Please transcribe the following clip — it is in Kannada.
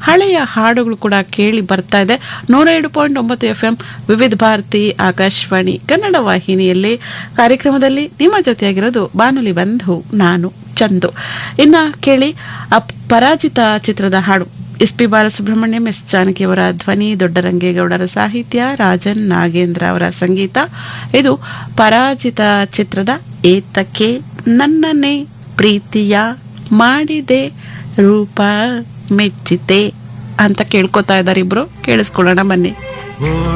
ಹಳೆಯ ಹಾಡುಗಳು ಕೂಡ ಕೇಳಿ ಬರ್ತಾ ಇದೆ ನೂರ ಎರಡು ಪಾಯಿಂಟ್ ಒಂಬತ್ತು ಎಫ್ ಎಂ ವಿವಿಧ ಭಾರತಿ ಆಕಾಶವಾಣಿ ಕನ್ನಡ ವಾಹಿನಿಯಲ್ಲಿ ಕಾರ್ಯಕ್ರಮದಲ್ಲಿ ನಿಮ್ಮ ಜೊತೆಯಾಗಿರೋದು ಬಾನುಲಿ ಬಂಧು ನಾನು ಚಂದು ಇನ್ನ ಕೇಳಿ ಅಪ್ ಪರಾಜಿತ ಚಿತ್ರದ ಹಾಡು ಎಸ್ ಪಿ ಬಾಲಸುಬ್ರಹ್ಮಣ್ಯಂ ಎಸ್ ಜಾನಕಿಯವರ ಧ್ವನಿ ದೊಡ್ಡರಂಗೇಗೌಡರ ಸಾಹಿತ್ಯ ರಾಜನ್ ನಾಗೇಂದ್ರ ಅವರ ಸಂಗೀತ ಇದು ಪರಾಜಿತ ಚಿತ್ರದ ಏತಕ್ಕೆ ನನ್ನನ್ನೇ ಪ್ರೀತಿಯ ಮಾಡಿದೆ ರೂಪ ಮೆಚ್ಚಿತೆ ಅಂತ ಕೇಳ್ಕೊತಾ ಇದ್ದಾರೆ ಇಬ್ರು ಕೇಳಿಸ್ಕೊಳ್ಳೋಣ ಬನ್ನಿ